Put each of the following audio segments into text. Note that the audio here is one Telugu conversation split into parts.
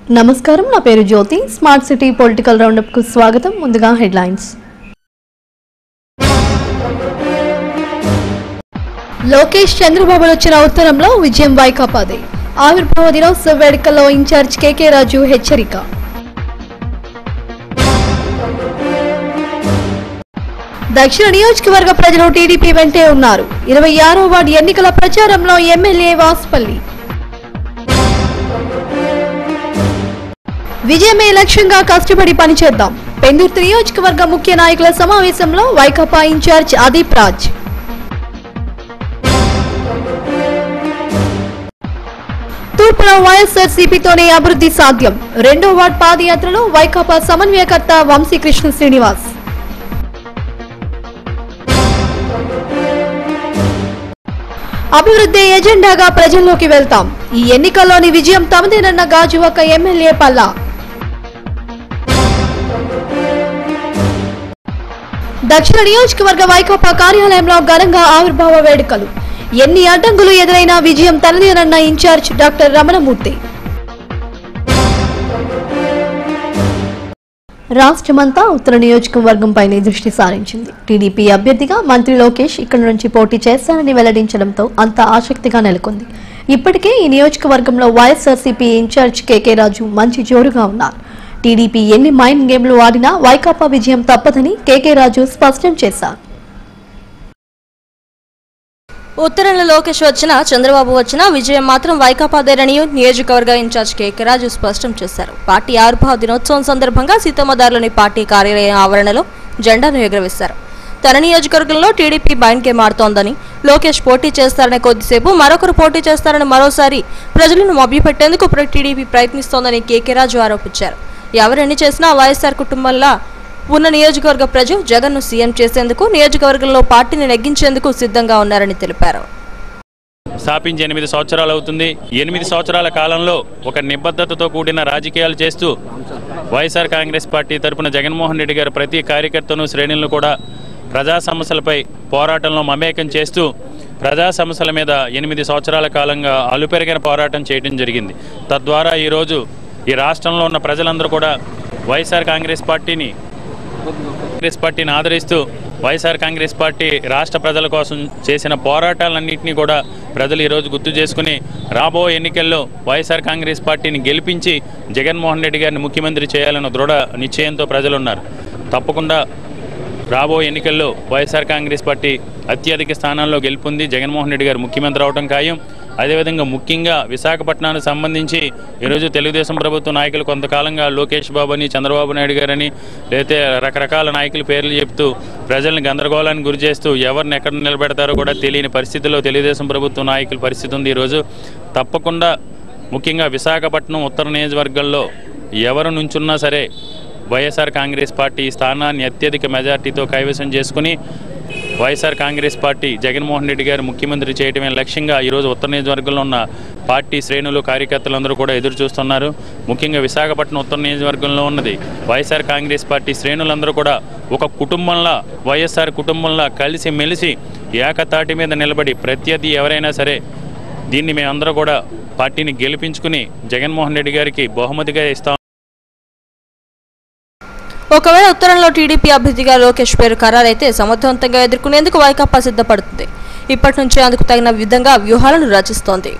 నమస్కారం నా పేరు Jyothi smart city political roundup కు స్వాగతం ముందుగా హెడ్లైన్స్ లోకేష్ చంద్రబాబులు వచ్చిన ఉత్తరంలో విజయం వైకాపాదే ఆవిర్భావ దినోత్సవ వేడుకల్లో ఇన్ఛార్జ్ కేకే రాజు హెచ్చరిక దక్షిణ నియోజకవర్గ ప్రజలు టీడీపీ వెంటే ఉన్నారు ఇరవై ఆరో వార్డు ఎన్నికల ప్రచారంలో ఎమ్మెల్యే వాసుపల్లి విజయమే లక్ష్యంగా కష్టపడి పనిచేద్దాం పెందుర్తి నియోజకవర్గ ముఖ్య నాయకుల సమావేశంలో వైకాపా ఇన్ఛార్జ్ అదీప్ రాజ్ తూర్పులో వైఎస్ఆర్సీపీతోనే అభివృద్ధి సాధ్యం రెండో వార్డ్ పాదయాత్రలో వైకాపా సమన్వయకర్త వంశీకృష్ణ శ్రీనివాస్ అభివృద్ధి ఎజెండాగా ప్రజల్లోకి వెళ్తాం ఈ ఎన్నికల్లోని విజయం తమదేనన్న గాజువాక ఎమ్మెల్యే పల్లా దక్షిణ నియోజకవర్గ వైకాపా కార్యాలయంలో ఘనంగా ఆవిర్భావ వేడుకలు ఎన్ని అడ్డంకులు ఎదురైనా విజయం తనదేనన్న ఇన్ఛార్జ్ డాక్టర్ రమణమూర్తి రాష్ట్రమంతా ఉత్తర నియోజకవర్గంపైనే దృష్టి సారించింది టీడీపీ అభ్యర్థిగా మంత్రి లోకేష్ ఇక్కడ నుంచి పోటీ చేస్తారని వెల్లడించడంతో అంత ఆసక్తిగా నెలకొంది ఇప్పటికే ఈ నియోజకవర్గంలో వైఎస్ఆర్సీపీ ఇన్ఛార్జ్ కేకే రాజు మంచి జోరుగా ఉన్నారు టీడీపీ ఎన్ని మైండ్ గేమ్లు ఆడినా వైకాపా విజయం తప్పదని కేకే రాజు స్పష్టం చేశారు ఉత్తరంలో లోకేష్ వచ్చినా చంద్రబాబు వచ్చినా విజయం మాత్రం వైకాపాదేరని నియోజకవర్గ ఇన్ఛార్జ్ కేకే రాజు స్పష్టం చేశారు పార్టీ ఆవిర్భావ దినోత్సవం సందర్భంగా సీతమ్మదారులోని పార్టీ కార్యాలయం ఆవరణలో జెండాను ఎగురవేశారు తన నియోజకవర్గంలో టీడీపీ మైండ్ గేమ్ ఆడుతోందని లోకేష్ పోటీ చేస్తారనే కొద్దిసేపు మరొకరు పోటీ చేస్తారని మరోసారి ప్రజలను మభ్యపెట్టేందుకు ప్ర- టీడీపీ ప్రయత్నిస్తోందని కేకే రాజు ఆరోపించారు ఎవరెన్ని చేసినా వైఎస్ఆర్ కుటుంబంలో ఉన్న నియోజకవర్గ ప్రజలు జగన్ను సీఎం చేసేందుకు నియోజకవర్గంలో పార్టీని నెగ్గించేందుకు సిద్ధంగా ఉన్నారని తెలిపారు స్థాపించి ఎనిమిది సంవత్సరాలు అవుతుంది ఎనిమిది సంవత్సరాల కాలంలో ఒక నిబద్ధతతో కూడిన రాజకీయాలు చేస్తూ వైఎస్ఆర్ కాంగ్రెస్ పార్టీ తరపున జగన్మోహన్ రెడ్డి గారు ప్రతి కార్యకర్తను శ్రేణులను కూడా ప్రజా సమస్యలపై పోరాటంలో మమేకం చేస్తూ ప్రజా సమస్యల మీద ఎనిమిది సంవత్సరాల కాలంగా అలుపెరిగిన పోరాటం చేయడం జరిగింది తద్వారా ఈరోజు ఈ రాష్ట్రంలో ఉన్న ప్రజలందరూ కూడా వైఎస్ఆర్ కాంగ్రెస్ పార్టీని కాంగ్రెస్ పార్టీని ఆదరిస్తూ వైఎస్ఆర్ కాంగ్రెస్ పార్టీ రాష్ట్ర ప్రజల కోసం చేసిన పోరాటాలన్నింటినీ కూడా ప్రజలు ఈరోజు గుర్తు చేసుకుని రాబో ఎన్నికల్లో వైఎస్ఆర్ కాంగ్రెస్ పార్టీని గెలిపించి జగన్మోహన్ రెడ్డి గారిని ముఖ్యమంత్రి చేయాలన్న దృఢ నిశ్చయంతో ప్రజలు ఉన్నారు తప్పకుండా రాబో ఎన్నికల్లో వైఎస్ఆర్ కాంగ్రెస్ పార్టీ అత్యధిక స్థానాల్లో గెలుపొంది జగన్మోహన్ రెడ్డి గారు ముఖ్యమంత్రి అవడం ఖాయం అదేవిధంగా ముఖ్యంగా విశాఖపట్నానికి సంబంధించి ఈరోజు తెలుగుదేశం ప్రభుత్వ నాయకులు కొంతకాలంగా లోకేష్ బాబు అని చంద్రబాబు నాయుడు గారని లేకపోతే రకరకాల నాయకుల పేర్లు చెప్తూ ప్రజల్ని గందరగోళానికి గురి చేస్తూ ఎవరిని ఎక్కడ నిలబెడతారో కూడా తెలియని పరిస్థితిలో తెలుగుదేశం ప్రభుత్వ నాయకుల పరిస్థితి ఉంది ఈరోజు తప్పకుండా ముఖ్యంగా విశాఖపట్నం ఉత్తర నియోజకవర్గంలో ఎవరు నుంచున్నా సరే వైఎస్ఆర్ కాంగ్రెస్ పార్టీ ఈ స్థానాన్ని అత్యధిక మెజార్టీతో కైవసం చేసుకుని YSR Congress party Jaganmohan Reddy garu ముఖ్యమంత్రి చేయడమే లక్ష్యంగా ఈరోజు ఉత్తర నియోజకవర్గంలో ఉన్న పార్టీ శ్రేణులు కార్యకర్తలందరూ కూడా ఎదురు చూస్తున్నారు ముఖ్యంగా విశాఖపట్నం ఉత్తర నియోజకవర్గంలో ఉన్నది వైఎస్ఆర్ కాంగ్రెస్ పార్టీ శ్రేణులందరూ కూడా ఒక కుటుంబంలా వైఎస్ఆర్ కుటుంబంలా కలిసి మెలిసి ఏకతాటి మీద నిలబడి ప్రత్యర్థి ఎవరైనా సరే దీన్ని మేమందరూ కూడా పార్టీని గెలిపించుకుని జగన్మోహన్ రెడ్డి గారికి బహుమతిగా ఇస్తాం ఒకవేళ ఉత్తరంలో టీడీపీ అభ్యర్థిగా లోకేష్ పేరు ఖరారైతే సమర్థవంతంగా ఎదుర్కొనేందుకు వైకాపా సిద్ధపడుతుంది ఇప్పటి నుంచి అందుకు తగిన విధంగా వ్యూహాలను రచిస్తోంది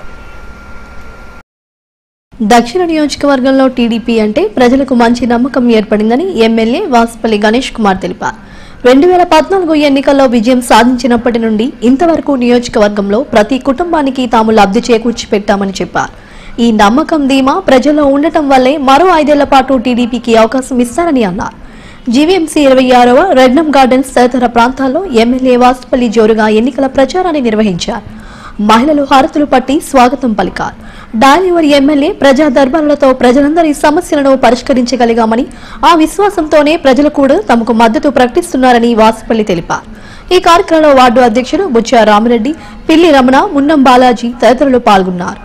దక్షిణ నియోజకవర్గంలో టీడీపీ అంటే ప్రజలకు మంచి నమ్మకం ఏర్పడిందని ఎమ్మెల్యే వాసుపల్లి గణేష్ కుమార్ తెలిపారు రెండు వేల పద్నాలుగు ఎన్నికల్లో విజయం సాధించినప్పటి నుండి ఇంతవరకు నియోజకవర్గంలో ప్రతి కుటుంబానికి తాము లబ్ధి చేకూర్చి పెట్టామని చెప్పారు ఈ నమ్మకం ధీమా ప్రజల్లో ఉండటం వల్లే మరో ఐదేళ్ల పాటు టీడీపీకి అవకాశం ఇస్తారని అన్నారు జీవీఎంసీ ఇరవై ఆరవ రెడ్నం గార్డెన్స్ తదితర ప్రాంతాల్లో ఎమ్మెల్యే వాసుపల్లి జోరుగా ఎన్నికల ప్రచారాన్ని నిర్వహించారు మహిళలు హారతులు పట్టి స్వాగతం పలికారు డాలివర్ ఎమ్మెల్యే ప్రజా దర్బార్లతో ప్రజలందరి సమస్యలను పరిష్కరించగలిగామని ఆ విశ్వాసంతోనే ప్రజలు కూడా తమకు మద్దతు ప్రకటిస్తున్నారని వాసుపల్లి తెలిపారు ఈ కార్యక్రమంలో వార్డు అధ్యక్షుడు బుచ్చా రామిరెడ్డి పిల్లి రమణ మున్నం బాలాజీ తదితరులు పాల్గొన్నారు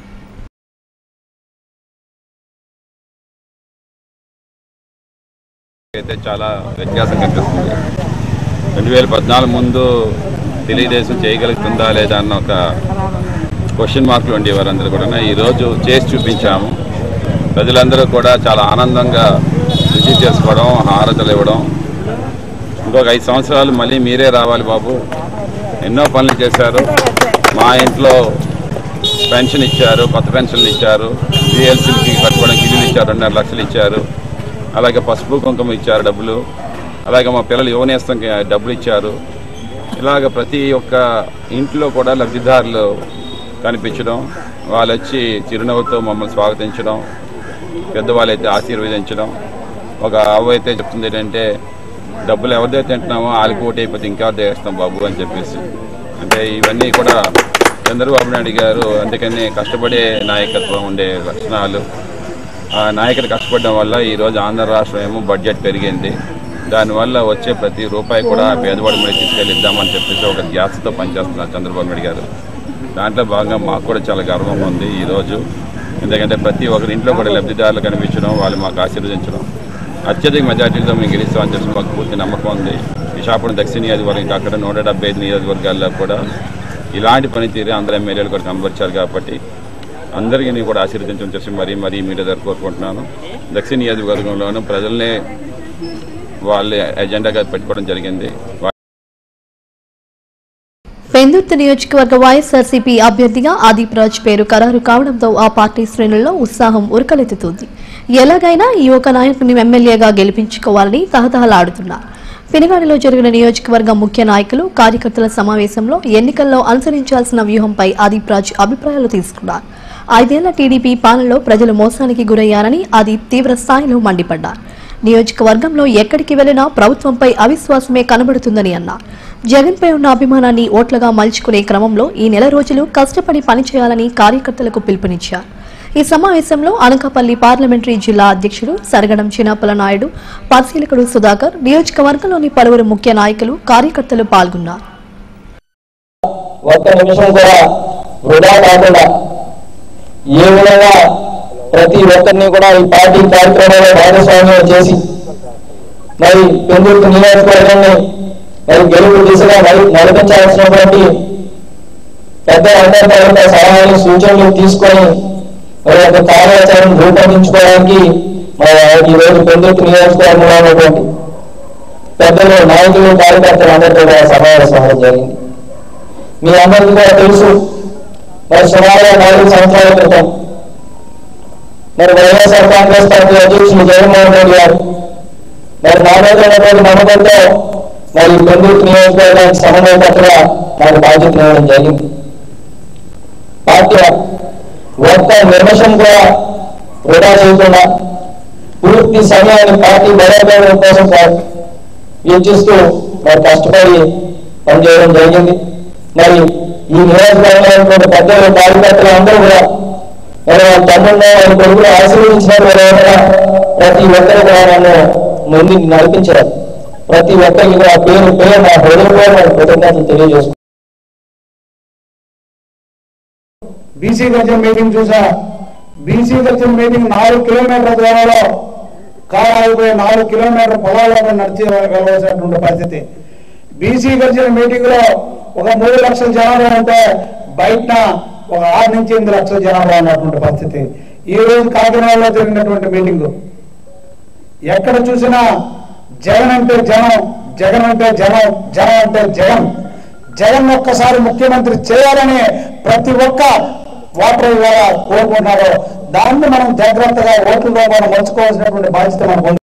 అయితే చాలా వ్యత్యాసం కనిపిస్తుంది రెండు వేల పద్నాలుగు ముందు తెలుగుదేశం చేయగలుగుతుందా లేదా అన్న ఒక క్వశ్చన్ మార్కులు ఉండేవారు అందరూ కూడా ఈరోజు చేసి చూపించాము ప్రజలందరూ కూడా చాలా ఆనందంగా రిసీవ్ చేసుకోవడం హారతలు ఇవ్వడం ఇంకొక ఐదు సంవత్సరాలు మళ్ళీ మీరే రావాలి బాబు ఎన్నో పనులు చేశారు మా ఇంట్లో పెన్షన్ ఇచ్చారు కొత్త పెన్షన్లు ఇచ్చారు జిఎల్సీకి కట్టుకోవడానికి ఇల్లు ఇచ్చారు రెండున్నర లక్షలు ఇచ్చారు అలాగే పసుపు కుంకుమ ఇచ్చారు డబ్బులు అలాగే మా పిల్లలు యువనేస్తంకి డబ్బులు ఇచ్చారు ఇలాగ ప్రతి ఒక్క ఇంట్లో కూడా లబ్ధిదారులు కనిపించడం వాళ్ళు వచ్చి చిరునవ్వుతో మమ్మల్ని స్వాగతించడం పెద్దవాళ్ళైతే ఆశీర్వదించడం ఒక అవ్వ అయితే చెప్తుంది ఏంటంటే డబ్బులు ఎవరిదైతే తింటున్నామో వాళ్ళకి ఓటు అయిపోతే ఇంకా వేస్తాం బాబు అని చెప్పేసి అంటే ఇవన్నీ కూడా చంద్రబాబు నాయుడు గారు అందుకని కష్టపడే నాయకత్వం ఉండే లక్షణాలు ఆ నాయకులు కష్టపడడం వల్ల ఈరోజు ఆంధ్ర రాష్ట్రం ఏమో బడ్జెట్ పెరిగింది దానివల్ల వచ్చే ప్రతి రూపాయి కూడా పేదవాడి మీద తీసుకెళ్ళి ఇద్దామని చెప్పేసి ఒక ధ్యాసతో పనిచేస్తున్నారు చంద్రబాబు నాయుడు గారు దాంట్లో భాగంగా మాకు కూడా చాలా గర్వం ఉంది ఈరోజు ఎందుకంటే ప్రతి ఒక్కరి ఇంట్లో కూడా లబ్ధిదారులు కనిపించడం వాళ్ళు మాకు ఆశీర్వదించడం అత్యధిక మెజార్టీలతో మేము గెలుస్తామని చెప్పి మాకు పూర్తి నమ్మకం ఉంది విశాఖపట్నం దక్షిణ నియోజకవర్గం కాకుండా నూట డెబ్బై ఐదు నియోజకవర్గాల్లో కూడా ఇలాంటి పనితీరు అందరు ఎమ్మెల్యేలు కూడా కనబరిచారు కాబట్టి అందరికీ కూడా ఆశీర్వదించడం చేసి మరీ మరీ మీడియా దగ్గర కోరుకుంటున్నాను దక్షిణ నియోజకవర్గంలోనూ ప్రజల్నే వాళ్ళ ఎజెండాగా పెట్టుకోవడం జరిగింది పెందుర్తి నియోజకవర్గ వైఎస్ఆర్సీపీ అభ్యర్థిగా ఆదిప్ రాజ్ పేరు ఖరారు కావడంతో ఆ పార్టీ శ్రేణుల్లో ఉత్సాహం ఉరకలెత్తుతుంది ఎలాగైనా ఈ ఒక నాయకుని ఎమ్మెల్యేగా గెలిపించుకోవాలని తహతహలాడుతున్నారు పెనుగాడిలో జరిగిన నియోజకవర్గ ముఖ్య నాయకులు కార్యకర్తల సమావేశంలో ఎన్నికల్లో అనుసరించాల్సిన వ్యూహంపై ఆదిప్ రాజ్ అభిప్రాయాలు తీసుకున్నారు ఐదేళ్ల టీడీపీ పాలనలో ప్రజలు మోసానికి గురయ్యారని ఆదిప్ తీవ్ర స్థాయిలో మండిపడ్డారు నియోజకవర్గంలో ఎక్కడికి వెళ్లినా ప్రభుత్వంపై అవిశ్వాసమే కనబడుతుందని అన్నారు జగన్పై ఉన్న అభిమానాన్ని ఓట్లుగా మలుచుకునే క్రమంలో ఈ నెల రోజులు కష్టపడి పనిచేయాలని కార్యకర్తలకు పిలుపునిచ్చారు ఈ సమావేశంలో అనకాపల్లి పార్లమెంటరీ జిల్లా అధ్యక్షుడు సరగడం చినాపల నాయుడు పరిశీలకుడు సుధాకర్ నియోజకవర్గంలోని పలువురు ముఖ్య నాయకులు కార్యకర్తలు పాల్గొన్నారు ఒక్క నిమిషం కూడా వృధా కాకుండా ఏ విధంగా ప్రతి ఒక్కరిని కూడా ఈ పార్టీ కార్యక్రమంలో భాగస్వామ్యం చేసి మరి పెందుర్తి నియోజకవర్గాన్ని మరి గెలుపు దిశగా నడి- నడిపించాల్సినటువంటి పెద్ద అందరి యొక్క సలహాలు సూచనలు తీసుకొని మరి ఒక కార్యాచరణ రూపొందించుకోవడానికి మరి ఈ రోజు పెందుర్తి నియోజకవర్గంలో ఉన్నటువంటి పెద్దలు నాయకులు కార్యకర్తలు అందరితో కూడా సమావేశం అవ్వడం జరిగింది మీ అందరికీ కూడా తెలుసు మరి సుమారుగా నాలుగు సంవత్సరాల క్రితం మరి వైఎస్ఆర్ కాంగ్రెస్ పార్టీ అధ్యక్షులు జగన్మోహన్ రెడ్డి గారు మరి నా మీద ఉన్నటువంటి నమ్మకంతో మరి పెందుర్తి నియోజకవర్గానికి సమన్వయకర్తగా నాకు బాధ్యత ఇవ్వడం జరిగింది పార్టీ ఒక్క నిమిషం కూడా వృధా చేయకుండా పూర్తి సమయాన్ని పార్టీ బలోపేతం కోసం వెచ్చిస్తూ మరి కష్టపడి పనిచేయడం జరిగింది మరి ఈ నియోజకవర్గంలో పెద్దలు కార్యకర్తలు అందరూ కూడా మరి వాళ్ళ తమ్ముళ్ళు వాళ్ళ కొడుకులు ఆశీర్వదించినారు ఎవరైనా ప్రతి ఒక్కరు కూడా నన్ను ముందుకు నడిపించారు ప్రతి ఒక్కరికి కూడా పేరు పేరు నా హృదయపూర్వక కృతజ్ఞతలు తెలియజేసుకుంటాను బీసీ గర్జన్ మీటింగ్ చూసా బీసీ గర్జన్ మీటింగ్ నాలుగు కిలోమీటర్ల దూరంలో కారు ఆగిపోయి నాలుగు కిలోమీటర్ పొలాల్లో నడిచి వెళ్ళవలసినటువంటి పరిస్థితి బీసీ గర్జన్ మీటింగ్ లో ఒక మూడు లక్షల జనాభా ఉంటే బయట ఒక ఆరు నుంచి ఎనిమిది లక్షల జనాభా ఉన్నటువంటి పరిస్థితి ఈ రోజు కాకినాడలో జరిగినటువంటి మీటింగ్ ఎక్కడ చూసినా జగన్ అంటే జనం జగన్ అంటే జనం జనం అంటే జగన్ జగన్ ఒక్కసారి ముఖ్యమంత్రి చేయాలని ప్రతి ఒక్క ఓటర్ ద్వారా కోరుకుంటున్నారో దాన్ని మనం జాగ్రత్తగా ఓట్లలో మనం మలుచుకోవాల్సినటువంటి బాధ్యత మనకు ఉంది.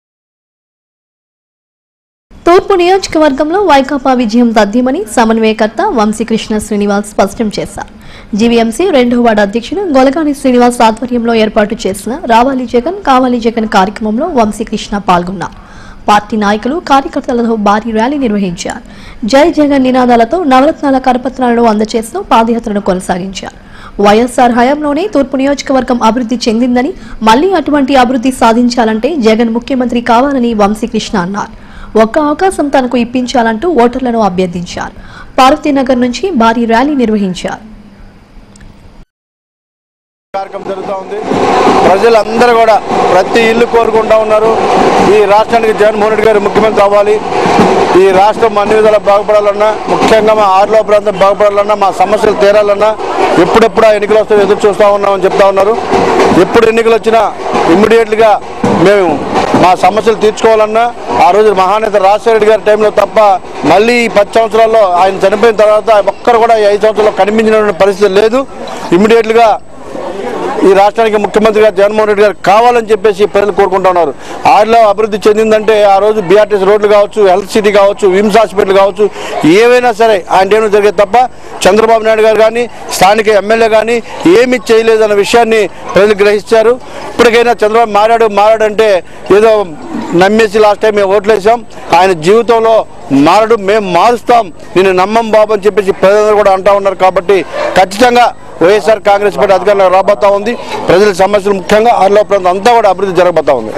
తూర్పు నియోజకవర్గంలో వైకాపా విజయం తథ్యమని సమన్వయకర్త వంశీకృష్ణ శ్రీనివాస్ స్పష్టం చేశారు జీవీఎంసీ రెండో వార్డు అధ్యక్షుడు గొలగాని శ్రీనివాస్ ఆధ్వర్యంలో ఏర్పాటు చేసిన రావాలి జగన్ కావాలి జగన్ కార్యక్రమంలో వంశీకృష్ణ పాల్గొన్నారు పార్టీ నాయకులు కార్యకర్తలతో భారీ ర్యాలీ నిర్వహించారు జై జగన్ నినాదాలతో నవరత్నాల కరపత్రాలను అందజేస్తూ పాదయాత్రను కొనసాగించారు వైఎస్ఆర్ హయాంలోనే తూర్పు నియోజకవర్గం అభివృద్ధి చెందిందని మళ్లీ అటువంటి అభివృద్ధి సాధించాలంటే జగన్ ముఖ్యమంత్రి కావాలని వంశీకృష్ణ అన్నారు ఒక్క అవకాశం తనకు ఇప్పించాలంటూ ఓటర్లను అభ్యర్థించారు పార్వతీనగర్ నుంచి భారీ ర్యాలీ నిర్వహించారు కార్యక్రమం జరుగుతూ ఉంది ప్రజలందరూ కూడా ప్రతి ఇల్లు కోరుకుంటా ఉన్నారు ఈ రాష్ట్రానికి జగన్మోహన్ రెడ్డి గారు ముఖ్యమంత్రి అవ్వాలి ఈ రాష్ట్రం అన్ని విధాలా బాగుపడాలన్నా ముఖ్యంగా మా ఆరులో ప్రాంతం బాగుపడాలన్నా మా సమస్యలు తీరాలన్నా ఎప్పుడెప్పుడు ఆ ఎన్నికలు వస్తే ఎదురు చూస్తూ ఉన్నామని చెప్తా ఉన్నారు ఎప్పుడు ఎన్నికలు వచ్చినా ఇమ్మీడియట్గా మేము మా సమస్యలు తీర్చుకోవాలన్నా ఆ రోజు మహానేత రాజశేఖర రెడ్డి గారి టైంలో తప్ప మళ్ళీ ఈ పది సంవత్సరాల్లో ఆయన చనిపోయిన తర్వాత ఒక్కరు కూడా ఈ ఐదు సంవత్సరాల్లో కనిపించినటువంటి పరిస్థితి లేదు ఇమ్మీడియట్గా ఈ రాష్ట్రానికి ముఖ్యమంత్రిగా జగన్మోహన్ రెడ్డి గారు కావాలని చెప్పేసి ప్రజలు కోరుకుంటా ఉన్నారు ఆరులో అభివృద్ధి చెందిందంటే ఆ రోజు బీఆర్టీఎస్ రోడ్లు కావచ్చు హెల్త్ సిటీ కావచ్చు విమ్స్ హాస్పిటల్ కావచ్చు ఏవైనా సరే ఆయన టైంలో జరిగేది తప్ప చంద్రబాబు నాయుడు గారు కానీ స్థానిక ఎమ్మెల్యే కానీ ఏమీ చేయలేదన్న విషయాన్ని ప్రజలు గ్రహించారు ఇప్పటికైనా చంద్రబాబు మారాడు మారాడంటే ఏదో నమ్మేసి లాస్ట్ టైం మేము ఓట్లేసాం ఆయన జీవితంలో మారడు మేము మారుస్తాం నేను నమ్మం బాబు అని చెప్పేసి ప్రజలందరూ కూడా అంటా ఉన్నారు కాబట్టి ఖచ్చితంగా వైఎస్ఆర్ కాంగ్రెస్ పార్టీ అధికారంలో రాబోతా ఉంది ప్రజల సమస్యలు ముఖ్యంగా ఆరులో ప్రాంతం అంతా కూడా అభివృద్ధి జరగబోతా ఉంది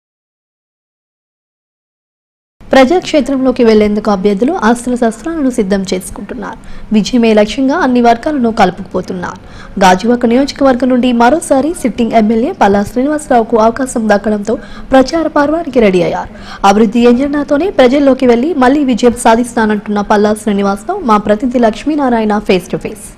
ప్రజాక్షేత్రంలోకి వెళ్లేందుకు అభ్యర్థులు అస్త్ర శస్త్రాలను సిద్ధం చేసుకుంటున్నారు విజయమే లక్ష్యంగా అన్ని వర్గాలను కలుపుకుపోతున్నారు గాజువాక నియోజకవర్గం నుండి మరోసారి సిట్టింగ్ ఎమ్మెల్యే పల్లా శ్రీనివాసరావుకు అవకాశం దక్కడంతో ప్రచార పర్వానికి రెడీ అయ్యారు అభివృద్ధి ఎజెండాతోనే ప్రజల్లోకి వెళ్లి మళ్లీ విజయం సాధిస్తానంటున్న పల్లా శ్రీనివాసరావు మా ప్రతినిధి లక్ష్మీనారాయణ ఫేస్ టు ఫేస్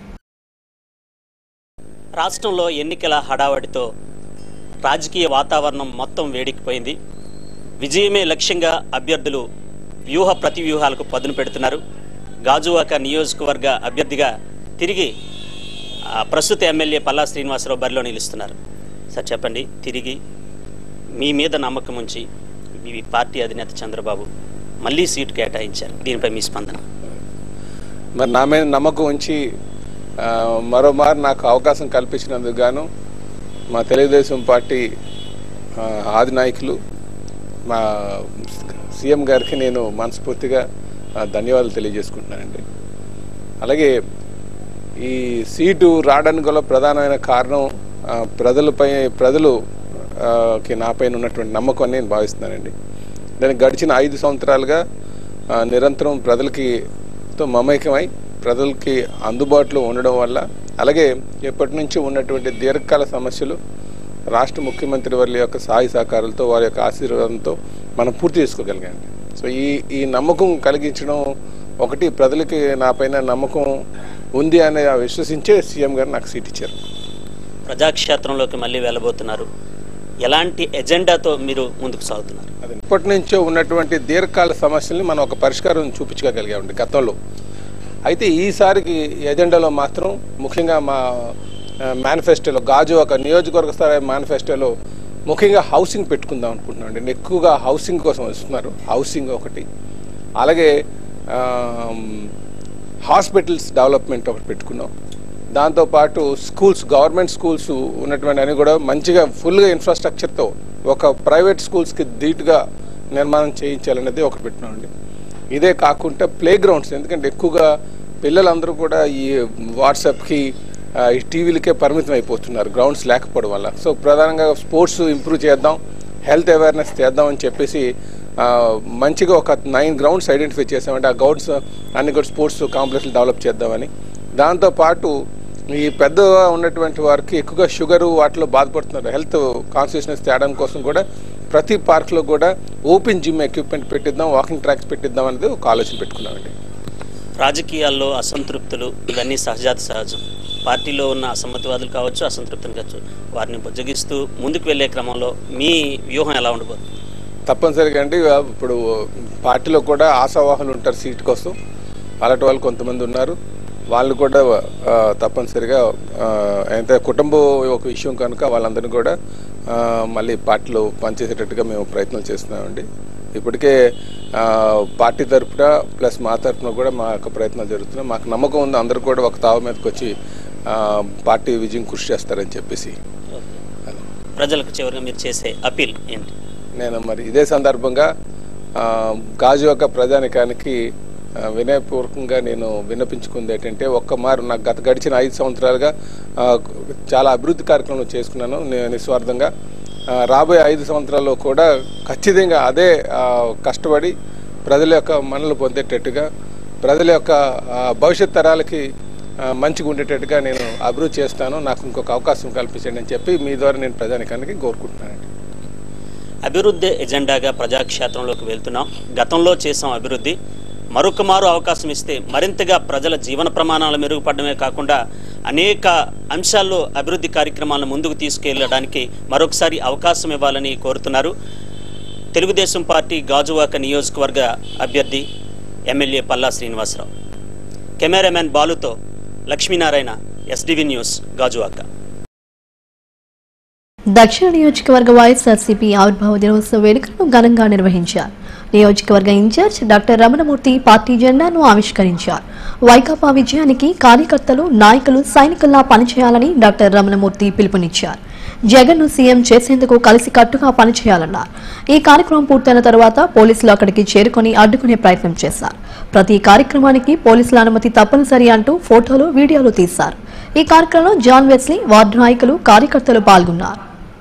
రాష్ట్రంలో ఎన్నికల హడావడితో రాజకీయ వాతావరణం మొత్తం వేడెక్కిపోయింది విజయమే లక్ష్యంగా అభ్యర్థులు వ్యూహ ప్రతివ్యూహాలకు పదును పెడుతున్నారు గాజువాక నియోజకవర్గ అభ్యర్థిగా తిరిగి ఆ, ప్రస్తుత ఎమ్మెల్యే పల్లా శ్రీనివాసరావు బరిలో నిలుస్తున్నారు సార్ చెప్పండి తిరిగి మీ మీద నమ్మకం ఉంచి మీ పార్టీ అధినేత చంద్రబాబు మళ్ళీ సీటు కేటాయించారు దీనిపై మీ స్పందన మరి నా మీద నమ్మకం ఉంచి ఆ, మరోమారు నాకు అవకాశం కల్పించినందుకు గాను మా తెలుగుదేశం పార్టీ ఆ, ఆది నాయకులు మా సీఎం గారికి నేను మనస్ఫూర్తిగా ఆ, ధన్యవాదాలు తెలియజేసుకుంటున్నానండి అలాగే ఈ సీటు రావడానికి గల ప్రధానమైన కారణం ఆ, ప్రజలపై ప్రజలు ఆ, కి నాపైన ఉన్నటువంటి నమ్మకం అని నేను భావిస్తున్నానండి దానికి గడిచిన ఐదు సంవత్సరాలుగా ఆ, నిరంతరం ప్రజలకి తో మమేకమై ప్రజలకి అందుబాటులో ఉండడం వల్ల అలాగే ఎప్పటి నుంచి ఉన్నటువంటి దీర్ఘకాల సమస్యలు రాష్ట్ర ముఖ్యమంత్రి వారి యొక్క సహాయ సహకారాలతో వారి యొక్క ఆశీర్వాదంతో మనం పూర్తి చేసుకోగలిగాండి సో ఈ ఈ నమ్మకం కలిగించడం ఒకటి ప్రజలకి నా పైన నమ్మకం ఉంది అని విశ్వసించే సీఎం గారు నాకు సీట్ ఇచ్చారు ప్రజాక్షేత్రంలోకి మళ్ళీ వెళ్ళబోతున్నారు ఎలాంటి ఎజెండాతో మీరు ముందుకు సాగుతున్నారు అది ఇప్పటి నుంచో ఉన్నటువంటి దీర్ఘకాల సమస్యల్ని మనం ఒక పరిష్కారం చూపించగలిగామండి గతంలో అయితే ఈసారికి ఎజెండాలో మాత్రం ముఖ్యంగా మా మేనిఫెస్టోలో గాజు ఒక నియోజకవర్గ స్థాయి మేనిఫెస్టోలో ముఖ్యంగా హౌసింగ్ పెట్టుకుందాం అనుకుంటున్నాం అండి ఎక్కువగా హౌసింగ్ కోసం వస్తున్నారు హౌసింగ్ ఒకటి అలాగే హాస్పిటల్స్ డెవలప్మెంట్ ఒకటి పెట్టుకున్నాం దాంతోపాటు స్కూల్స్ గవర్నమెంట్ స్కూల్స్ ఉన్నటువంటి అన్ని కూడా మంచిగా ఫుల్గా ఇన్ఫ్రాస్ట్రక్చర్తో ఒక ప్రైవేట్ స్కూల్స్కి ధీటుగా నిర్మాణం చేయించాలనేది ఒకటి పెట్టినామండి ఇదే కాకుండా ప్లే గ్రౌండ్స్ ఎందుకంటే ఎక్కువగా పిల్లలందరూ కూడా ఈ వాట్సాప్కి ఆ, ఈ టీవీలకే పరిమితం అయిపోతున్నారు గ్రౌండ్స్ లేకపోవడం వల్ల సో ప్రధానంగా స్పోర్ట్స్ ఇంప్రూవ్ చేద్దాం హెల్త్ అవేర్నెస్ చేద్దాం అని చెప్పేసి ఆ, మంచిగా ఒక నైన్ గ్రౌండ్స్ ఐడెంటిఫై చేసామంటే ఆ గ్రౌండ్స్ అన్ని కూడా స్పోర్ట్స్ కాంప్లెక్స్లు డెవలప్ చేద్దామని దాంతోపాటు ఈ పెద్దగా ఉన్నటువంటి వారికి ఎక్కువగా షుగర్ వాటిలో బాధపడుతున్నారు హెల్త్ కాన్షియస్నెస్ తేడం కోసం కూడా ప్రతి పార్క్లో కూడా ఓపెన్ జిమ్ ఎక్విప్మెంట్ పెట్టిద్దాం వాకింగ్ ట్రాక్స్ పెట్టిద్దాం అనేది ఒక ఆలోచన పెట్టుకున్నామండి రాజకీయాల్లో అసంతృప్తులు ఇవన్నీ సహజాత సహజం పార్టీలో ఉన్న అసమ్మతివాదులు కావచ్చు అసంతృప్తులు కావచ్చు వారిని బుజ్జగిస్తూ ముందుకు వెళ్ళే క్రమంలో మీ వ్యూహం ఎలా ఉండబోతుంది తప్పనిసరిగా అండి ఇప్పుడు పార్టీలో కూడా ఆశావాహులు ఉంటారు సీట్ కోసం అలాంటి వాళ్ళు కొంతమంది ఉన్నారు వాళ్ళు కూడా ఆ, తప్పనిసరిగా ఆ, అయితే కుటుంబం ఒక విషయం కనుక వాళ్ళందరినీ కూడా ఆ, మళ్ళీ పార్టీలో పనిచేసేటట్టుగా మేము ప్రయత్నం చేస్తున్నామండి ఇప్పటికే ఆ, పార్టీ తరఫున ప్లస్ మా తరఫున కూడా మా యొక్క ప్రయత్నాలు జరుగుతున్నాయి మాకు నమ్మకం ఉంది అందరూ కూడా ఒక తావ మీదకి వచ్చి ఆ, పార్టీ విజయం కృషి చేస్తారని చెప్పేసి ప్రజలకు చివరిగా మీరు చేసే అపీల్ ఏంటి నేను మరి ఇదే సందర్భంగా ఆ, గాజు యొక్క ప్రజానికానికి ఆ, వినయపూర్వకంగా నేను విన్నపించుకుంది ఏంటంటే ఒక్క మారు నాకు గత గడిచిన ఐదు సంవత్సరాలుగా ఆ, చాలా అభివృద్ధి కార్యక్రమాలు చేసుకున్నాను నేను నిస్వార్థంగా ఆ, రాబోయే ఐదు సంవత్సరాల్లో కూడా ఖచ్చితంగా అదే ఆ, కష్టపడి ప్రజల యొక్క మనలు పొందేటట్టుగా ప్రజల యొక్క ఆ, భవిష్యత్ తరాలకి ఆ, మంచిగా ఉండేటట్టుగా నేను అభివృద్ధి చేస్తాను నాకు ఇంకొక అవకాశం కల్పించండి అని చెప్పి మీ ద్వారా నేను ప్రజానికానికి కోరుకుంటున్నానండి అభివృద్ధి ఎజెండాగా ప్రజాక్షేత్రంలోకి వెళ్తున్నాం గతంలో చేసాం అభివృద్ధి మరొక మారు అవకాశం ఇస్తే మరింతగా ప్రజల జీవన ప్రమాణాలు మెరుగుపడమే కాకుండా అనేక అంశాల్లో అభివృద్ధి కార్యక్రమాలను ముందుకు తీసుకెళ్లడానికి మరొకసారి అవకాశం ఇవ్వాలని కోరుతున్నారు తెలుగుదేశం పార్టీ గాజువాక నియోజకవర్గ అభ్యర్థి ఎమ్మెల్యే పల్లా శ్రీనివాసరావు కెమెరామెన్ బాలుతో లక్ష్మీనారాయణ ఎస్డివి న్యూస్ గాజువాక దక్షిణ నియోజకవర్గ వైఎస్ఆర్సీపీ ఆవిర్భావ దినోత్సవ వేడుకలను ఘనంగా నిర్వహించారు నియోజకవర్గ ఇన్ఛార్జ్ డాక్టర్ రమణమూర్తి పార్టీ జెండాను ఆవిష్కరించారు వైకాపా విజయానికి కార్యకర్తలు నాయకులు సైనికుల్లా పనిచేయాలని డాక్టర్ రమణమూర్తి పిలుపునిచ్చారు జగన్ ను సీఎం చేసేందుకు కలిసి కట్టుగా పనిచేయాలన్నారు ఈ కార్యక్రమం పూర్తయిన తర్వాత పోలీసులు అక్కడికి చేరుకొని అడ్డుకునే ప్రయత్నం చేశారు ప్రతి కార్యక్రమానికి పోలీసుల అనుమతి తప్పనిసరి అంటూ ఫోటోలు వీడియోలు తీశారు ఈ కార్యక్రమంలో జాన్ వెస్లీ వార్డు నాయకులు కార్యకర్తలు పాల్గొన్నారు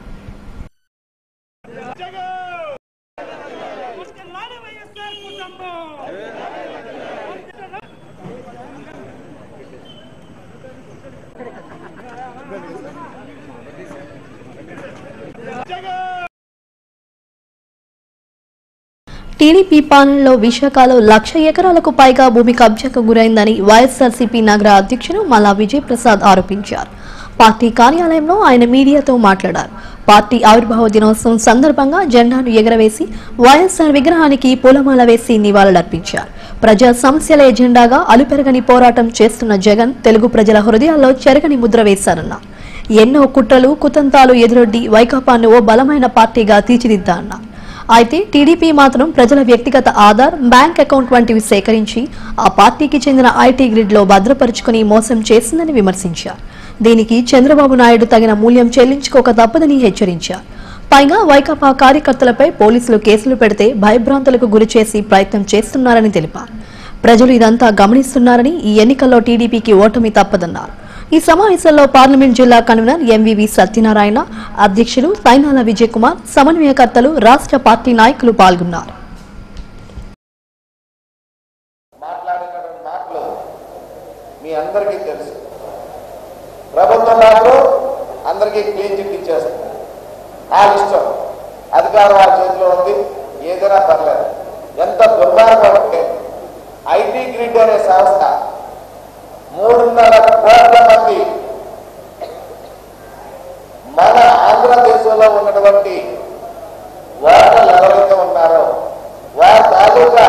టీడీపీ పాలనలో విశాఖలో లక్ష ఎకరాలకు పైగా భూమి కబ్జాకు గురైందని వైఎస్ఆర్సీపీ నగర అధ్యక్షుడు మల్లా విజయప్రసాద్ ఆరోపించారు పార్టీ కార్యాలయంలో ఆయన మీడియాతో మాట్లాడారు పార్టీ ఆవిర్భావ దినోత్సవం సందర్భంగా జెండాను ఎగరవేసి వైఎస్ఆర్ విగ్రహానికి పూలమాల వేసి నివాళులర్పించారు ప్రజా సమస్యల ఎజెండాగా అలుపెరగని పోరాటం చేస్తున్న జగన్ తెలుగు ప్రజల హృదయాల్లో చెరగని ముద్ర వేశారన్నారు ఎన్నో కుట్రలు కుతంతాలు ఎదురొడ్డి వైకాపాను ఓ బలమైన పార్టీగా తీర్చిదిద్దా అన్నారు అయితే టీడీపీ మాత్రం ప్రజల వ్యక్తిగత ఆధార్ బ్యాంక్ అకౌంట్ వంటివి సేకరించి ఆ పార్టీకి చెందిన ఐటీ గ్రిడ్ లో భద్రపరుచుకుని మోసం చేసిందని విమర్శించారు దీనికి చంద్రబాబు నాయుడు తగిన మూల్యం చెల్లించుకోక తప్పదని హెచ్చరించారు పైగా వైకాపా కార్యకర్తలపై పోలీసులు కేసులు పెడితే భయభ్రాంతులకు గురిచేసి ప్రయత్నం చేస్తున్నారని తెలిపారు ప్రజలు ఇదంతా గమనిస్తున్నారని ఈ ఎన్నికల్లో టీడీపీకి ఓటమి తప్పదన్నారు ఈ సమావేశంలో పార్లమెంట్ జిల్లా కన్వీనర్ ఎంవివి సత్యనారాయణ అధ్యక్షులు సైనాల విజయ్ కుమార్ సమన్వయకర్తలు రాష్ట్ర పార్టీ నాయకులు పాల్గొన్నారు మాట్లాడినటువంటి మాటలు మీ అందరికీ తెలుసు ప్రభుత్వం మాత్రం అందరికీ క్లీన్ చిట్ ఇచ్చేస్తుంది వాళ్ళ ఇష్టం అధికారం వాళ్ళ చేతిలో ఉంది ఏదైనా పర్లేదు ఎంత దుర్మార్గం అంటే ఐటీ గ్రిడ్ అనే సంస్థ మూడున్నర కోట్ల మంది మన ఆంధ్రదేశంలో ఉన్నటువంటి ఓటర్లు ఎవరైతే ఉన్నారో వారి తాలూకా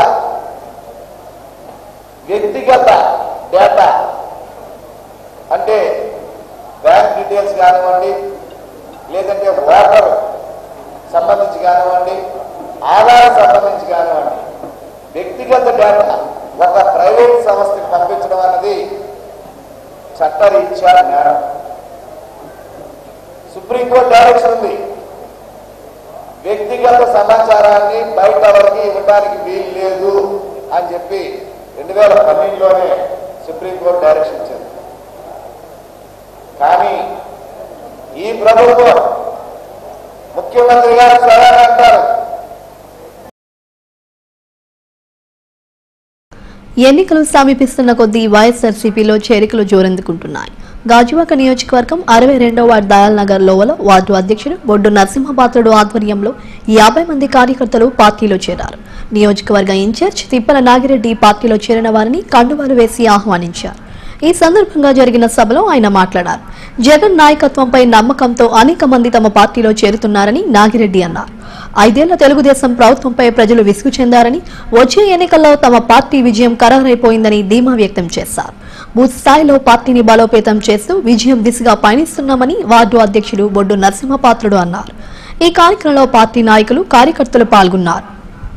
వ్యక్తిగత డేటా అంటే బ్యాంక్ డీటెయిల్స్ కానివ్వండి లేదంటే ఓటర్ సంబంధించి కానివ్వండి ఆధార్ సంబంధించి కానివ్వండి వ్యక్తిగత డేటా ఒక ప్రైవేట్ సంస్థకి పంపించడం అన్నది చట్టరీత్యా నేరం సుప్రీంకోర్టు డైరెక్షన్ ఉంది వ్యక్తిగత సమాచారాన్ని బయట ఎవరికి ఇవ్వడానికి వీలు లేదు అని చెప్పి రెండు వేల పన్నెండులోనే సుప్రీంకోర్టు డైరెక్షన్ ఇచ్చింది కానీ ఈ ప్రభుత్వం ముఖ్యమంత్రి గారు స్వయాన్ని అంటారు ఎన్నికలు సమీపిస్తున్న కొద్దీ వైఎస్ఆర్సీపీలో చేరికలు జోరెందుకుంటున్నాయి గాజువాక నియోజకవర్గం అరవై రెండో వార్డు దయాల్ నగర్ లోవలో వార్డు అధ్యక్షుడు బొడ్డు నరసింహపాత్రుడు ఆధ్వర్యంలో యాభై మంది కార్యకర్తలు పార్టీలో చేరారు నియోజకవర్గ ఇన్ఛార్జ్ తిప్పల నాగిరెడ్డి పార్టీలో చేరిన వారిని కండువాలు వేసి ఆహ్వానించారు ఈ సందర్భంగా జరిగిన సభలో ఆయన మాట్లాడారు జగన్ నాయకత్వంపై నమ్మకంతో అనేక మంది తమ పార్టీలో చేరుతున్నారని నాగిరెడ్డి అన్నారు ఐదేళ్ల తెలుగుదేశం ప్రభుత్వంపై ప్రజలు విసుగు చెందారని వచ్చే ఎన్నికల్లో తమ పార్టీ విజయం ఖరారైపోయిందని ధీమా వ్యక్తం చేశారు బూత్ స్థాయిలో పార్టీని బలోపేతం చేస్తూ విజయం దిశగా పయనిస్తున్నామని వార్డు అధ్యక్షుడు బొడ్డు నరసింహపాత్రుడు అన్నారు ఈ కార్యక్రమంలో పార్టీ నాయకులు కార్యకర్తలు పాల్గొన్నారు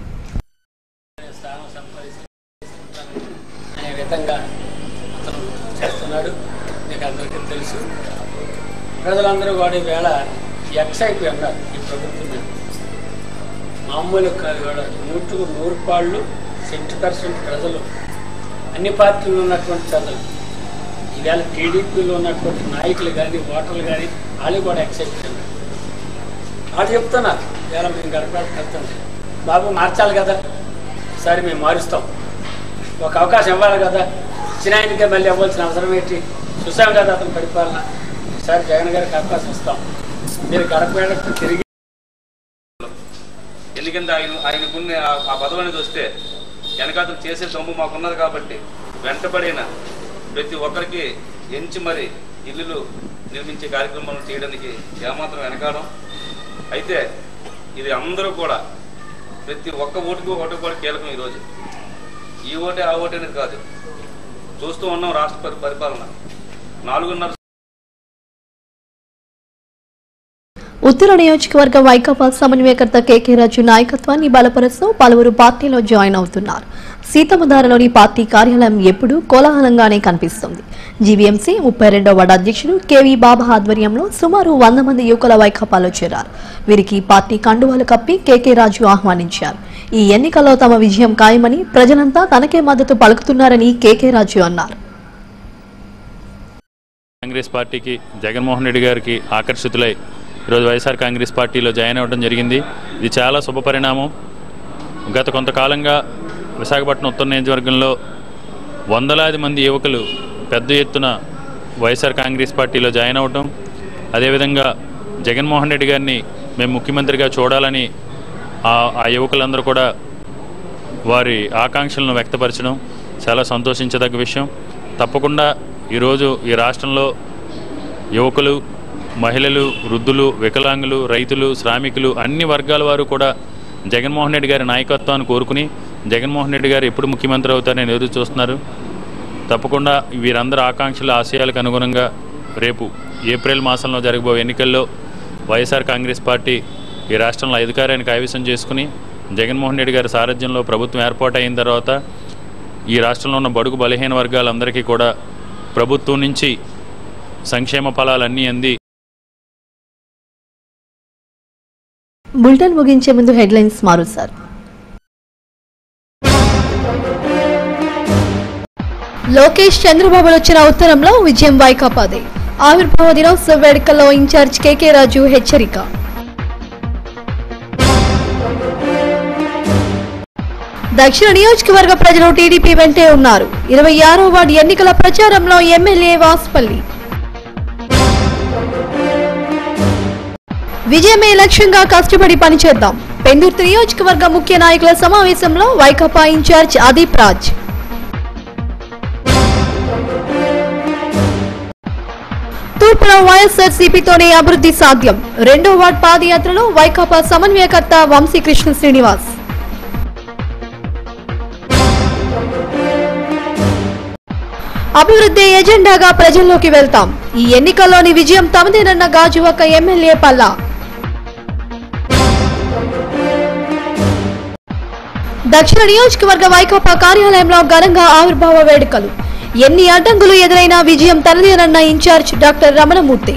అనే విధంగా అతను చేస్తున్నాడు మీకు అందరికీ తెలుసు ప్రజలందరూ కూడా ఈవేళ ఎక్స్ అయిపోయి ఉన్నారు ఈ ప్రభుత్వం మీద మామూలు కాదు కూడా నూటుకు నూరు పాళ్ళు సెంటీ పర్సెంట్ ప్రజలు అన్ని పార్టీలు ఉన్నటువంటి ప్రజలు ఈవేళ టీడీపీలో ఉన్నటువంటి నాయకులు కానీ ఓటర్లు కానీ వాళ్ళు కూడా ఎక్స్ అయిపోయి ఉన్నారు వాళ్ళు చెప్తున్నారు ఇవాళ మేము గడపడానికి వెళ్తుంది బాబు మార్చాలి కదా సరే మేము మారుస్తాం ఒక అవకాశం ఇవ్వాలి కదా ఇచ్చిన ఆయనకే మళ్ళీ అవ్వాల్సిన అవసరం ఏంటి చూసాం కదా అతను పరిపాలన ఈసారి జగన్ గారికి అవకాశం ఇస్తాం మీరు గడప గడప తిరిగి ఎందుకంటే ఆయన ఆయనకున్న ఆ- ఆ పదవి అనేది వస్తే వెనకాతలు చేసే సొమ్ము మాకున్నది కాబట్టి వెంటబడిన ప్రతి ఒక్కరికి ఎంచి మరి ఇల్లులు నిర్మించే కార్యక్రమాలు చేయడానికి ఏమాత్రం వెనకాడం అయితే ఇది అందరూ కూడా ప్రతి ఒక్క ఓటుకు ఓటు కూడా కీలకం ఈరోజు ఈ ఓటే ఆ ఓటే అనేది కాదు చూస్తూ ఉన్నాం రాష్ట్ర పరి- పరిపాలన నాలుగున్నర ఉత్తర నియోజకవర్గ వైకాపా సమన్వయకర్త కేకే రాజు నాయకత్వాన్ని బలపరుస్తూ పలువురు పార్టీలో జాయిన్ అవుతున్నారు సీతమ్మధారలోని పార్టీ కార్యాలయం ఎప్పుడూ కోలాహలంగానే కనిపిస్తుంది జీవీఎంసీ ముప్పై రెండో వార్డు అధ్యక్షుడు కేవీ బాబా ఆధ్వర్యంలో సుమారు వంద మంది యువకుల వైకాపాలో చేరారు వీరికి పార్టీ కండువాలు కప్పి కేకే రాజు ఆహ్వానించారు ఈ ఎన్నికల్లో తమ విజయం ఖాయమని ప్రజలంతా తనకే మద్దతు పలుకుతున్నారని కేకే రాజు అన్నారు కాంగ్రెస్ పార్టీకి జగన్మోహన్ రెడ్డి గారికి ఆకర్షితులై ఈరోజు వైఎస్ఆర్ కాంగ్రెస్ పార్టీలో జాయిన్ అవ్వడం జరిగింది ఇది చాలా శుభ పరిణామం గత కొంతకాలంగా విశాఖపట్నం ఉత్తర నియోజకవర్గంలో వందలాది మంది యువకులు పెద్ద ఎత్తున వైఎస్ఆర్ కాంగ్రెస్ పార్టీలో జాయిన్ అవ్వటం అదేవిధంగా జగన్మోహన్ రెడ్డి గారిని మేము ముఖ్యమంత్రిగా చూడాలని ఆ ఆ యువకులందరూ కూడా వారి ఆకాంక్షలను వ్యక్తపరచడం చాలా సంతోషించదగ్గ విషయం తప్పకుండా ఈరోజు ఈ రాష్ట్రంలో యువకులు మహిళలు వృద్ధులు వికలాంగులు రైతులు శ్రామికులు అన్ని వర్గాల వారు కూడా జగన్మోహన్ రెడ్డి గారి నాయకత్వాన్ని కోరుకుని జగన్మోహన్ రెడ్డి గారు ఎప్పుడు ముఖ్యమంత్రి అవుతారని ఎదురు చూస్తున్నారు తప్పకుండా వీరందరి ఆకాంక్షల ఆశయాలకు అనుగుణంగా రేపు ఏప్రిల్ మాసంలో జరగబోయే ఎన్నికల్లో వైఎస్ఆర్ కాంగ్రెస్ పార్టీ ఈ రాష్ట్రంలో అధికారాన్ని కైవసం చేసుకుని జగన్మోహన్ రెడ్డి గారి సారథ్యంలో ప్రభుత్వం ఏర్పాటు అయిన తర్వాత ఈ రాష్ట్రంలో ఉన్న బడుగు బలహీన వర్గాలందరికీ కూడా ప్రభుత్వం నుంచి సంక్షేమ ఫలాలన్నీ అంది బులెటిన్ ముగించే ముందు హెడ్లైన్స్ మారుస్తారు లోకేష్ చంద్రబాబులు వచ్చిన ఉత్తరంలో విజయం వైకాపాదే ఆవిర్భావ దినోత్సవ వేడుకల్లో ఇన్ఛార్జ్ కేకే రాజు హెచ్చరిక దక్షిణ నియోజకవర్గ ప్రజలు టీడీపీ వెంటే ఉన్నారు ఇరవై ఆరో వార్డు ఎన్నికల ప్రచారంలో ఎమ్మెల్యే వాస్పల్లి విజయమే లక్ష్యంగా కష్టపడి పనిచేద్దాం పెందుర్తి నియోజకవర్గ ముఖ్య నాయకుల సమావేశంలో వైకాపా ఇన్ఛార్జ్ అదీప్ రాజ్ తూర్పులో వైఎస్ఆర్సీపీతోనే అభివృద్ధి సాధ్యం రెండో వార్డ్ పాదయాత్రలో వైకాపా సమన్వయకర్త వంశీకృష్ణ శ్రీనివాస్ అభివృద్ధి ఎజెండాగా ప్రజల్లోకి వెళ్తాం ఈ ఎన్నికల్లోని విజయం తమదేనన్న గాజువక ఎమ్మెల్యే పల్లా దక్షిణ నియోజకవర్గ వైకాపా కార్యాలయంలో ఘనంగా ఆవిర్భావ వేడుకలు ఎన్ని అడ్డంకులు ఎదురైనా విజయం తనదేనన్న ఇన్ఛార్జ్ డాక్టర్ రమణమూర్తి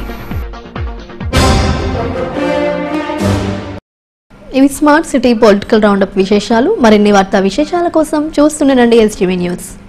ఇవి స్మార్ట్ సిటీ పొలిటికల్ రౌండప్ విశేషాలు మరిన్ని వార్తా విశేషాల కోసం చూస్తుండండి ఎస్టీవీ న్యూస్